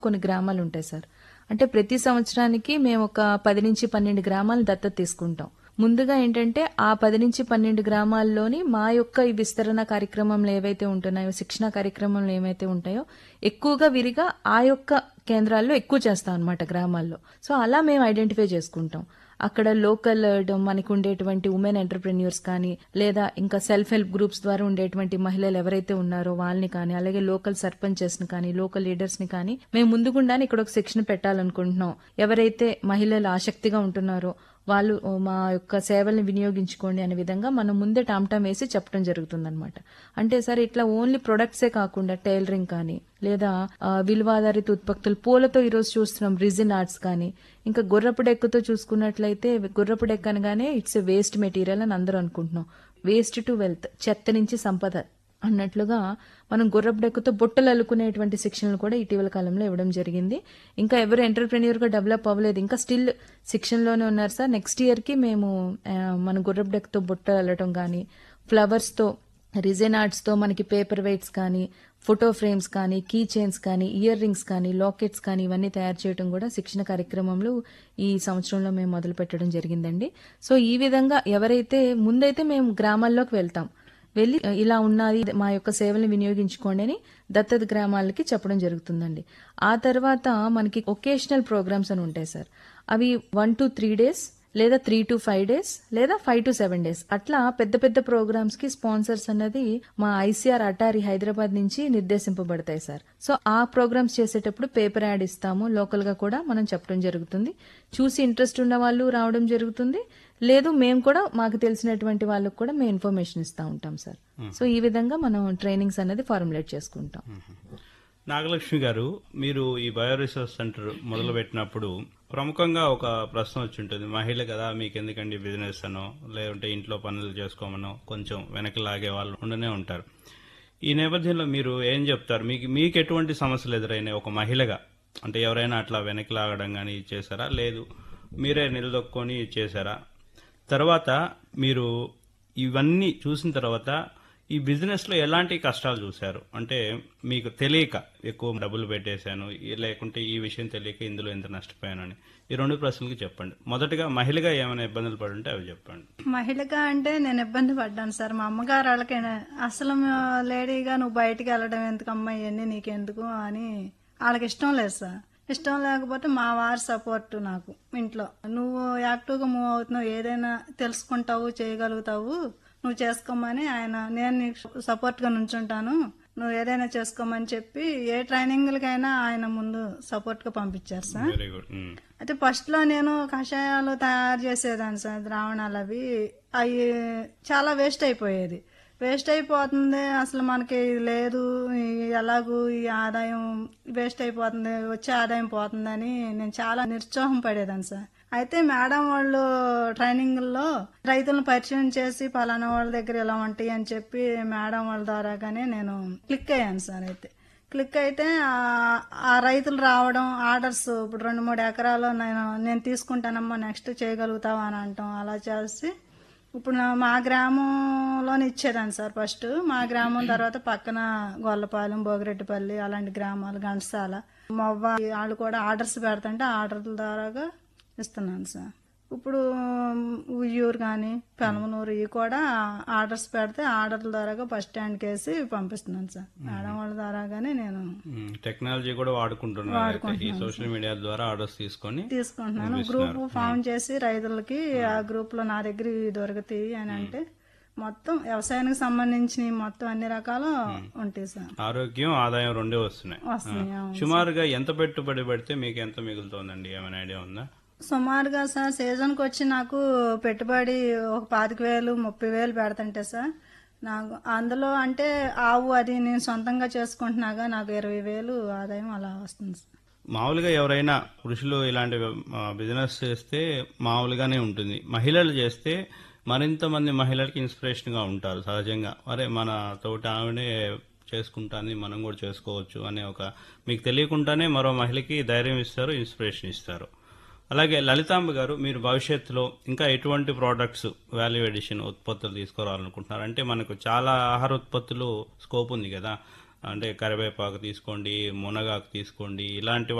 కొన్ని గ్రామాలు ఉంటాయి సార్ అంటే ప్రతి సంవత్సరానికి మేము ఒక పది నుంచి పన్నెండు గ్రామాలు దత్తత తీసుకుంటాం ముందుగా ఏంటంటే ఆ పది నుంచి పన్నెండు గ్రామాల్లోని మా యొక్క ఈ విస్తరణ కార్యక్రమంలో ఏవైతే ఉంటున్నాయో శిక్షణ కార్యక్రమంలో ఏమైతే ఉంటాయో ఎక్కువగా విరిగా ఆ యొక్క కేంద్రాల్లో ఎక్కువ చేస్తాం అనమాట గ్రామాల్లో సో అలా మేము ఐడెంటిఫై చేసుకుంటాం అక్కడ లోకల్ మనకు ఉండేటువంటి ఉమెన్ ఎంటర్ప్రెన్యూర్స్ కానీ లేదా ఇంకా సెల్ఫ్ హెల్ప్ గ్రూప్స్ ద్వారా ఉండేటువంటి మహిళలు ఎవరైతే ఉన్నారో వాళ్ళని కానీ అలాగే లోకల్ సర్పంచెస్ ని కానీ లోకల్ లీడర్స్ ని కానీ మేము ముందుగుండానే ఇక్కడ ఒక శిక్షణ పెట్టాలనుకుంటున్నాం ఎవరైతే మహిళలు ఆసక్తిగా ఉంటున్నారో వాళ్ళు ఓ, మా యొక్క సేవల్ని వినియోగించుకోండి అనే విధంగా మనం ముందే టామ్టామ్ వేసి చెప్పడం జరుగుతుందన్నమాట అంటే సార్ ఇట్లా ఓన్లీ ప్రొడక్ట్సే కాకుండా టైలరింగ్ కానీ లేదా ఆ, విలువాధారిత ఉత్పత్తులు పూలతో ఈరోజు చూస్తున్నాం రిజిన్ ఆర్ట్స్ కానీ ఇంకా గుర్రపు డెక్కతో చూసుకున్నట్లయితే గుర్రపు డెక్క అనగానే ఇట్స్ ఎ వేస్ట్ మెటీరియల్ అని అందరూ అనుకుంటున్నాం వేస్ట్ టు వెల్త్ చెత్త నుంచి సంపద అన్నట్లుగా మనం గుర్రపు డెక్కతో బుట్టలు అల్లుకునేటువంటి శిక్షణలు కూడా ఇటీవల కాలంలో ఇవ్వడం జరిగింది ఇంకా ఎవరు ఎంటర్ప్రెన్యూర్ గా డెవలప్ అవ్వలేదు ఇంకా స్టిల్ శిక్షణలోనే ఉన్నారు సార్ నెక్స్ట్ ఇయర్ కి మేము ఆ, మన గుర్రపు డెక్కతో బుట్టలు అల్లటం కానీ ఫ్లవర్స్ తో రిజెన్ ఆర్ట్స్ తో మనకి పేపర్ వెయిట్స్ కానీ ఫోటో ఫ్రేమ్స్ కానీ కీ చైన్స్ కానీ ఇయర్ రింగ్స్ కానీ లాకెట్స్ కానీ ఇవన్నీ తయారు చేయడం కూడా శిక్షణ కార్యక్రమంలో ఈ సంవత్సరంలో మేము మొదలు పెట్టడం జరిగిందండి సో ఈ విధంగా ఎవరైతే ముందైతే మేము గ్రామాల్లోకి వెళ్తాం వెళ్ళి ఇలా ఉన్నది మా యొక్క సేవల్ని వినియోగించుకోండి అని దత్తత గ్రామాలకి చెప్పడం జరుగుతుందండి ఆ తర్వాత మనకి ఒకేషనల్ ప్రోగ్రామ్స్ అని ఉంటాయి సార్ అవి వన్ టు త్రీ డేస్ లేదా త్రీ టు ఫైవ్ డేస్ లేదా ఫైవ్ టు సెవెన్ డేస్ అట్లా పెద్ద పెద్ద ప్రోగ్రామ్స్ కి స్పాన్సర్స్ అన్నది మా ఐసీఆర్ అటారీ హైదరాబాద్ నుంచి నిర్దేశింపబడతాయి సార్ సో ఆ ప్రోగ్రామ్స్ చేసేటప్పుడు పేపర్ యాడ్ ఇస్తాము లోకల్ గా కూడా మనం చెప్పడం జరుగుతుంది చూసి ఇంట్రెస్ట్ ఉన్న వాళ్ళు రావడం జరుగుతుంది లేదు మేము కూడా మాకు తెలిసినటువంటి వాళ్ళకు కూడా మేము ఇన్ఫర్మేషన్ ఇస్తా ఉంటాం సార్ సో ఈ విధంగా మనం ట్రైనింగ్స్ అనేది ఫార్ములేట్ చేసుకుంటాం నాగలక్ష్మి గారు మీరు ఈ బయో రీసెర్చ్ సెంటర్ మొదలు పెట్టినప్పుడు ప్రముఖంగా ఒక ప్రశ్న వచ్చి ఉంటుంది మహిళ కదా మీకు ఎందుకండి బిజినెస్ అనో లేదంటే ఇంట్లో పనులు చేసుకోమనో కొంచెం వెనక్కి లాగే వాళ్ళు ఉండనే ఉంటారు ఈ నేపథ్యంలో మీరు ఏం చెప్తారు మీకు మీకు ఎటువంటి సమస్యలు ఎదురైనాయి ఒక మహిళగా అంటే ఎవరైనా అట్లా వెనక్కి లాగడం కానీ చేశారా లేదు మీరే నిలదొక్కొని చేశారా తర్వాత మీరు ఇవన్నీ చూసిన తర్వాత ఈ బిజినెస్ లో ఎలాంటి కష్టాలు చూశారు అంటే మీకు తెలియక ఎక్కువ డబ్బులు పెట్టేశాను ఈ- లేకుంటే ఈ విషయం తెలియక ఇందులో ఎంత నష్టపోయానని ఈ రెండు ప్రశ్నలకి చెప్పండి మొదటగా మహిళగా ఏమైనా ఇబ్బందులు పడి ఉంటే అవి చెప్పండి మహిళగా అంటే నేను ఇబ్బంది పడ్డాను సార్ మా అమ్మగారు వాళ్ళకి అసలు మా లేడీగా నువ్వు బయటికి వెళ్ళడం ఎందుకమ్మా ఇవన్నీ నీకెందుకు అని వాళ్ళకి ఇష్టం లేదు సార్ ఇష్టం లేకపోతే మా వారి సపోర్ట్ నాకు ఇంట్లో నువ్వు యాక్టివ్గా మూవ్ అవుతున్నావు ఏదైనా తెలుసుకుంటావు చేయగలుగుతావు నువ్వు చేసుకోమని ఆయన నేను నీకు సపోర్ట్గా నుంచుంటాను నువ్వు ఏదైనా చేసుకోమని చెప్పి ఏ ట్రైనింగ్లకైనా ఆయన ముందు సపోర్ట్గా పంపించారు సార్ వెరీ గుడ్ అయితే ఫస్ట్ లో నేను కషాయాలు తయారు చేసేదాన్ని సార్ ద్రావణాలు అవి అవి చాలా వేస్ట్ అయిపోయేది వేస్ట్ అయిపోతుంది అసలు మనకి ఇది లేదు ఈ ఎలాగూ ఈ ఆదాయం వేస్ట్ అయిపోతుంది వచ్చే ఆదాయం పోతుందని నేను చాలా నిరుత్సాహం పడేదాన్ని సార్ అయితే మేడం వాళ్ళు ట్రైనింగ్లో రైతులను పరిచయం చేసి పలానా వాళ్ళ దగ్గర ఇలా ఉంటాయి అని చెప్పి మేడం వాళ్ళ ద్వారాగానే నేను క్లిక్ అయ్యాను సార్ అయితే క్లిక్ అయితే ఆ- ఆ రైతులు రావడం ఆర్డర్స్ ఇప్పుడు రెండు మూడు ఎకరాలు నేను నేను తీసుకుంటానమ్మా నెక్స్ట్ చేయగలుగుతావా అని అంటాం అలా చేసి ఇప్పుడు నా- మా గ్రామంలోనే ఇచ్చేదాన్ని సార్ ఫస్ట్ మా గ్రామం తర్వాత పక్కన గొల్లపాలెం భోగిరెడ్డిపల్లి అలాంటి గ్రామాలు ఘంటసాల మొవ్వ వాళ్ళు కూడా ఆర్డర్స్ పెడతంటే ఆ ఆర్డర్ల ద్వారాగా ఇస్తున్నాను సార్ ఇప్పుడు ఉయ్యూరు కానీ పెనమనూరు ఇవి కూడా ఆర్డర్స్ పెడితే ఆర్డర్ల ద్వారాగా బస్ స్టాండ్కి వేసి పంపిస్తున్నాను సార్ మేడం వాళ్ళ ద్వారాగానే నేను టెక్నాలజీ కూడా వాడుకుంటున్నారు అయితే. ఈ సోషల్ మీడియా ద్వారా ఆర్డర్స్ తీసుకొని తీసుకుంటున్నాను గ్రూప్ ఫామ్ చేసి రైతులకి ఆ గ్రూప్ లో నా దగ్గర ఇవి దొరుకుతాయి అని అంటే మొత్తం వ్యవసాయానికి సంబంధించిన మొత్తం అన్ని రకాలు ఉంటాయి సార్ ఆరోగ్యం ఆదాయం రెండే వస్తున్నాయి వస్తున్నాయి అవును. సుమారుగా ఎంత పెట్టుబడి పెడితే మీకు ఎంత మిగులుతోందండి ఏమైనా ఐడియా ఉందా సుమారుగా సార్ సీజన్కి వచ్చి నాకు పెట్టుబడి ఒక పాతిక వేలు ముప్పై వేలు పెడతంటే సార్ నాకు అందులో అంటే ఆవు అది నేను సొంతంగా చేసుకుంటున్నాగా నాకు ఇరవై వేలు ఆదాయం అలా వస్తుంది సార్ మామూలుగా ఎవరైనా పురుషులు ఇలాంటి ఆ, బిజినెస్ చేస్తే మామూలుగానే ఉంటుంది మహిళలు చేస్తే మరింత మంది మహిళలకి ఇన్స్పిరేషన్ గా ఉంటారు సహజంగా అరే మన తోటి ఆవిడే చేసుకుంటాంది మనం కూడా చేసుకోవచ్చు అనే ఒక మీకు తెలియకుండానే మరో మహిళకి ధైర్యం ఇస్తారు ఇన్స్పిరేషన్ ఇస్తారు అలాగే లలితాంబ గారు మీరు భవిష్యత్తులో ఇంకా ఎటువంటి ప్రోడక్ట్స్ వాల్యూ ఎడిషన్ ఉత్పత్తులు తీసుకురావాలనుకుంటున్నారు అంటే మనకు చాలా ఆహార ఉత్పత్తులు స్కోప్ ఉంది కదా అంటే కరివేపాకు తీసుకోండి మునగాకు తీసుకోండి ఇలాంటి